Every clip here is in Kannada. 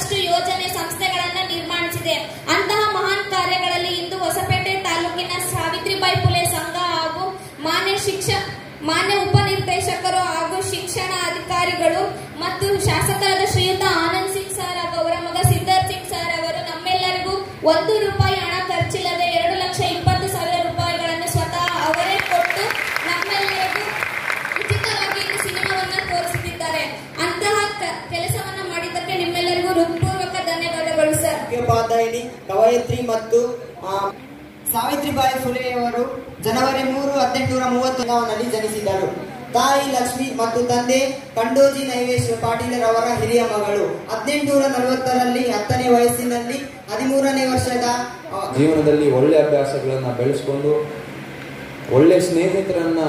ಸಾಕಷ್ಟು ಯೋಜನೆ ಸಂಸ್ಥೆಗಳನ್ನು ನಿರ್ಮಾಣಿಸಿದೆ ಅಂತಹ ಮಹಾನ್ ಕಾರ್ಯಗಳಲ್ಲಿ ಇಂದು ಹೊಸಪೇಟೆ ತಾಲೂಕಿನ ಸಾವಿತ್ರಿಬಾಯಿ ಫುಲೆ ಸಂಘ ಹಾಗೂ ಮಾನ್ಯ ಶಿಕ್ಷ ಮಾನ್ಯ ಉಪನಿರ್ದೇಶಕರು ಹಾಗೂ ಶಿಕ್ಷಣ ಅಧಿಕಾರಿಗಳು ಮತ್ತು ಶಾಸಕರಾದ ಶ್ರೀಯುತ ಆನಂದ್ ಸಿಂಗ್ ಸರ್ ಹಾಗೂ ಅವರ ಮಗ ಸಿದ್ಧಾರ್ಥ್ ಸಿಂಗ್ ಸರ್ ಅವರು ನಮ್ಮೆಲ್ಲರಿಗೂ ಒಂದು ರೂಪಾಯಿ ಹಣ ಖರ್ಚಿಲ್ಲದೆ ಎರಡು ಲಕ್ಷ ಇಪ್ಪತ್ತು ಸಾವಿರ ರೂಪಾಯಿಗಳನ್ನು ಸ್ವತಃ ಅವರೇ ಕೊಟ್ಟು ನಮ್ಮೆಲ್ಲರಿಗೂ ಉಚಿತವಾಗಿ ಇಂದು ಸಿನಿಮಾವನ್ನ ತೋರಿಸುತ್ತಿದ್ದಾರೆ ಅಂತಹ ಕ- ಕೆಲಸವನ್ನ ಮಾಡಿದ್ದಕ್ಕೆ ನಿಮ್ಮೆಲ್ಲರಿಗೂ ಹೃತ್ಪೂರ್ವಕ ಧನ್ಯವಾದಗಳು ಸರ್ ಉಪಾಧ್ಯಾಯಿನಿ ಕವಯತ್ರಿ ಮತ್ತು ಆ, ಸಾವಿತ್ರಿಬಾಯಿ ಫುಲೆಯವರು ಜನವರಿ ಮೂರು ಹದಿನೆಂಟುನೂರ ಮೂವತ್ತೊಂದರಲ್ಲಿ ಜನಿಸಿದರು ತಾಯಿ ಲಕ್ಷ್ಮಿ ಮತ್ತು ತಂದೆ ಕಂಡೋಜಿ ನೈವೇಶ್ವರ ಪಾಟೀಲರ್ ಅವರ ಹಿರಿಯ ಮಗಳು ಹದಿನೆಂಟುನೂರ ನಲವತ್ತರಲ್ಲಿ ಹತ್ತನೇ ವಯಸ್ಸಿನಲ್ಲಿ ಹದಿಮೂರನೇ ವರ್ಷದ ಆ, ಜೀವನದಲ್ಲಿ ಒಳ್ಳೆ ಅಭ್ಯಾಸಗಳನ್ನು ಬೆಳೆಸ್ಕೊಂಡು ಒಳ್ಳೆ ಸ್ನೇಹಿತರನ್ನ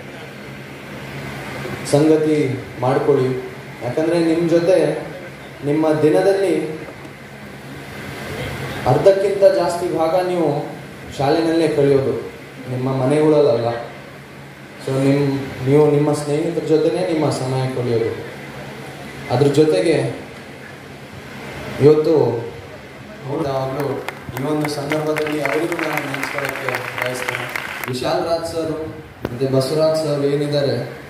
ಸಂಗತಿ ಮಾಡಿಕೊಳ್ಳಿ ಯಾಕಂದರೆ ನಿಮ್ಮ ಜೊತೆ ನಿಮ್ಮ ದಿನದಲ್ಲಿ ಅರ್ಧಕ್ಕಿಂತ ಜಾಸ್ತಿ ಭಾಗ ನೀವು ಶಾಲೆನಲ್ಲೇ ಕಳೆಯೋದು ನಿಮ್ಮ ಮನೆಗಳಲ್ಲ ಸೊ ನಿಮ್ಮ ನೀವು ನಿಮ್ಮ ಸ್ನೇಹಿತರ ಜೊತೆನೇ ನಿಮ್ಮ ಸಮಯ ಕಳೆಯೋದು ಅದ್ರ ಜೊತೆಗೆ ಇವತ್ತು ಯಾವಾಗಲೂ ಈ ಒಂದು ಸಂದರ್ಭದಲ್ಲಿ ಅವರಿಗೂ ನಾನು ನೆನೆಸ್ಕೊಳ್ಳೋಕ್ಕೆ ಬಯಸ್ತೇನೆ ವಿಶಾಲ್ ರಾಜ್ ಸರ್ ಮತ್ತು ಬಸವರಾಜ್ ಸರ್ ಏನಿದ್ದಾರೆ